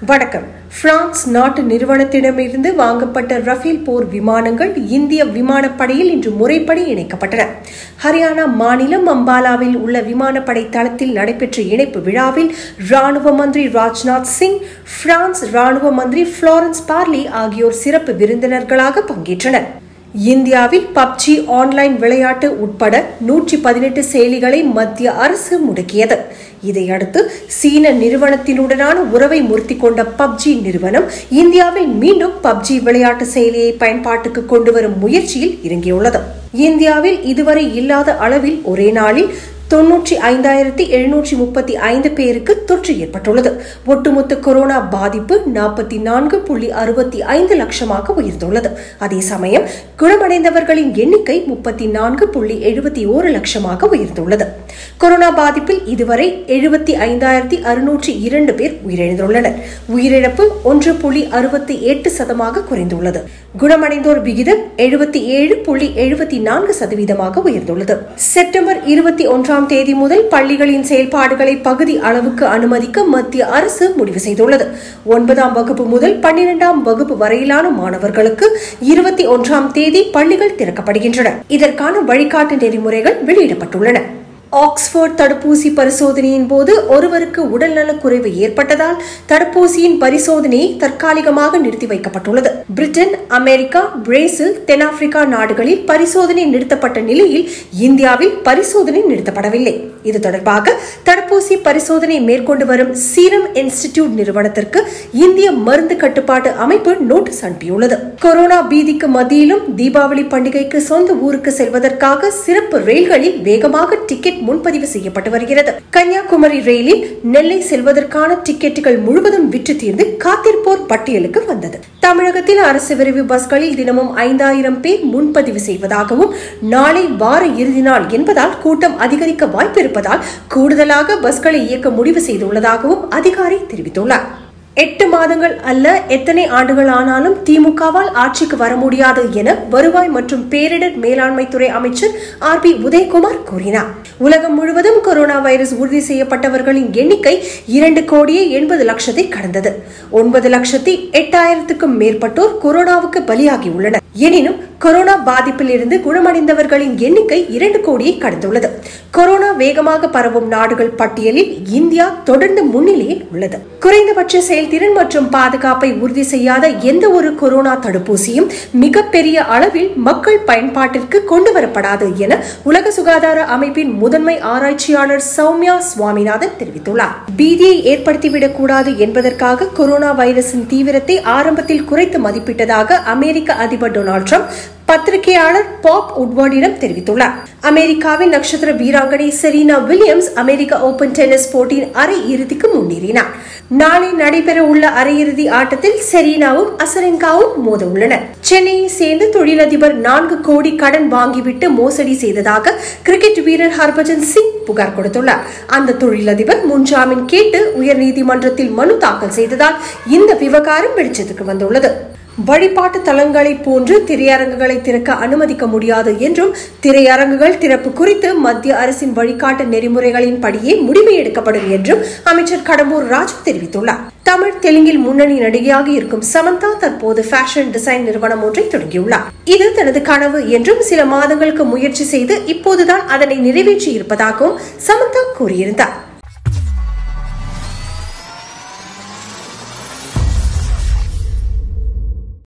வணக்கம் பிரான்ஸ் நாட்டு நிறுவனத்திடமிருந்து வாங்கப்பட்ட ரஃபேல் போர் விமானங்கள் இந்திய விமானப்படையில் இன்று முறைப்படி இணைக்கப்பட்டன ஹரியானா மாநிலம் அம்பாலாவில் உள்ள விமானப்படை தளத்தில் நடைபெற்ற இணைப்பு விழாவில் ராணுவ மந்திரி ராஜ்நாத் சிங் பிரான்ஸ் ராணுவ மந்திரி புளோரன்ஸ் பார்லி ஆகியோர் சிறப்பு விருந்தினர்களாக பங்கேற்றனர் இந்தியாவில் பப்ஜி ஆன்லைன் விளையாட்டு உட்பட நூற்றி பதினெட்டு செயலிகளை மத்திய அரசு முடக்கியது இதையடுத்து சீன நிறுவனத்தினுடனான உறவை முறித்து கொண்ட பப்ஜி நிறுவனம் இந்தியாவில் மீண்டும் பப்ஜி விளையாட்டு செயலியை பயன்பாட்டுக்கு கொண்டு வரும் முயற்சியில் இறங்கியுள்ளது இந்தியாவில் இதுவரை இல்லாத அளவில் ஒரே நாளில் தொன்னூற்றி ஐந்தாயிரத்தி எழுநூற்றி முப்பத்தி ஐந்து பேருக்கு தொற்று ஏற்பட்டுள்ளது ஒட்டுமொத்த கொரோனா பாதிப்பு நாற்பத்தி நான்கு புள்ளி அறுபத்தி ஐந்து லட்சமாக உயர்ந்துள்ளது அதே சமயம் குணமடைந்தவர்களின் எண்ணிக்கை முப்பத்தி நான்கு புள்ளி எழுபத்தி ஓரு லட்சமாக உயர்ந்துள்ளது கொரோனா பாதிப்பில் இதுவரை எழுபத்தி ஐந்தாயிரத்தி அறுநூற்றி இரண்டு பேர் உயிரிழந்துள்ளனர் உயிரிழப்பு ஒன்று புள்ளி அறுபத்தி எட்டு சதமாக குறைந்துள்ளது குணமடைந்தோர் விகிதம் எழுபத்தி ஏழு புள்ளி எழுபத்தி நான்கு சதவீதமாக உயர்ந்துள்ளது செப்டம்பர் இருபத்தி ஒன்றாம் ஒன்றாம் தேதி முதல் பள்ளிகளின் செயல்பாடுகளை பகுதி அளவுக்கு அனுமதிக்க மத்திய அரசு முடிவு செய்துள்ளது ஒன்பதாம் வகுப்பு முதல் பன்னிரெண்டாம் வகுப்பு வரையிலான மாணவர்களுக்கு இருபத்தி ஒன்றாம் தேதி பள்ளிகள் திறக்கப்படுகின்றன இதற்கான வழிகாட்டு நெறிமுறைகள் வெளியிடப்பட்டுள்ளன ஆக்ஸ்போர்ட் தடுப்பூசி பரிசோதனையின் போது ஒருவருக்கு உடல்நலக் குறைவு ஏற்பட்டதால் தடுப்பூசியின் பரிசோதனையை தற்காலிகமாக நிறுத்தி வைக்கப்பட்டுள்ளது பிரிட்டன் அமெரிக்கா பிரேசில் தென்னாப்பிரிக்கா நாடுகளில் பரிசோதனை நிறுத்தப்பட்ட நிலையில் இந்தியாவில் பரிசோதனை நிறுத்தப்படவில்லை இது தொடர்பாக தடுப்பூசி பரிசோதனை மேற்கொண்டு வரும் சீரம் இன்ஸ்டிடியூட் நிறுவனத்திற்கு இந்திய மருந்து கட்டுப்பாட்டு அமைப்பு நோட்டீஸ் அனுப்பியுள்ளது கொரோனா பீதிக்கு மத்தியிலும் தீபாவளி பண்டிகைக்கு சொந்த ஊருக்கு செல்வதற்காக சிறப்பு ரயில்களில் வேகமாக டிக்கெட் முன்பதிவு செய்யப்பட்டு வருகிறது கன்னியாகுமரி ரயிலில் நெல்லை செல்வதற்கான டிக்கெட்டுகள் முழுவதும் விற்று தீர்ந்து காத்திருப்போர் பட்டியலுக்கு வந்தது தமிழகத்தில் அரசு விரைவு பஸ்களில் தினமும் ஐந்தாயிரம் பேர் முன்பதிவு செய்வதாகவும் நாளை வார இறுதி நாள் என்பதால் கூட்டம் அதிகரிக்க வாய்ப்பு இருப்பதால் கூடுதலாக பஸ்களை இயக்க முடிவு செய்துள்ளதாகவும் அதிகாரி தெரிவித்துள்ளார் எட்டு மாதங்கள் அல்ல எத்தனை ஆண்டுகள் ஆனாலும் திமுகவால் ஆட்சிக்கு வர முடியாது என வருவாய் மற்றும் பேரிடர் மேலாண்மை துறை அமைச்சர் ஆர் பி உதயகுமார் கூறினார் உலகம் முழுவதும் கொரோனா வைரஸ் உறுதி செய்யப்பட்டவர்களின் எண்ணிக்கை இரண்டு கோடியே எண்பது லட்சத்தை கடந்தது ஒன்பது லட்சத்தி எட்டாயிரத்துக்கும் மேற்பட்டோர் கொரோனாவுக்கு பலியாகியுள்ளனர் எனினும் கொரோனா பாதிப்பில் இருந்து குணமடைந்தவர்களின் எண்ணிக்கை இரண்டு கோடியை கடந்துள்ளது கொரோனா வேகமாக பரவும் நாடுகள் பட்டியலில் இந்தியா தொடர்ந்து முன்னிலையில் உள்ளது குறைந்தபட்ச செயல்திறன் மற்றும் பாதுகாப்பை உறுதி செய்யாத எந்த ஒரு கொரோனா தடுப்பூசியும் மிகப்பெரிய அளவில் மக்கள் பயன்பாட்டிற்கு கொண்டு வரப்படாது என உலக சுகாதார அமைப்பின் முதன்மை ஆராய்ச்சியாளர் சௌமியா சுவாமிநாதன் தெரிவித்துள்ளார் பீதியை ஏற்படுத்திவிடக் கூடாது என்பதற்காக கொரோனா வைரஸின் தீவிரத்தை ஆரம்பத்தில் குறைத்து மதிப்பிட்டதாக அமெரிக்க அதிபர் டொனால்டு ட்ரம்ப் பத்திரிகையாளர் பாப் உட்வர்டிடம் தெரிவித்துள்ளார் அமெரிக்காவின் நட்சத்திர வீராங்கனை செரீனா வில்லியம்ஸ் அமெரிக்க ஓபன் டென்னிஸ் போட்டியின் அரை இறுதிக்கு முன்னேறினார் நாளை நடைபெற உள்ள அரையிறுதி ஆட்டத்தில் செரீனாவும் அசரெங்காவும் மோத உள்ளனர் சென்னையை சேர்ந்து தொழிலதிபர் நான்கு கோடி கடன் வாங்கிவிட்டு மோசடி செய்ததாக கிரிக்கெட் வீரர் ஹர்பஜன் சிங் புகார் கொடுத்துள்ளார் அந்த தொழிலதிபர் முன்ஜாமீன் கேட்டு உயர்நீதிமன்றத்தில் மனு தாக்கல் செய்ததால் இந்த விவகாரம் வெளிச்சத்துக்கு வந்துள்ளது வழிபாட்டு தலங்களை போன்று திரையரங்குகளை திறக்க அனுமதிக்க முடியாது என்றும் திரையரங்குகள் திறப்பு குறித்து மத்திய அரசின் வழிகாட்டு நெறிமுறைகளின் படியே முடிவு எடுக்கப்படும் என்றும் அமைச்சர் கடம்பூர் ராஜு தெரிவித்துள்ளார் தமிழ் தெலுங்கில் முன்னணி நடிகையாக இருக்கும் சமந்தா தற்போது ஃபேஷன் டிசைன் நிறுவனம் ஒன்றை தொடங்கியுள்ளார் இது தனது கனவு என்றும் சில மாதங்களுக்கு முயற்சி செய்து இப்போதுதான் அதனை நிறைவேற்றி இருப்பதாகவும் சமந்தா கூறியிருந்தார்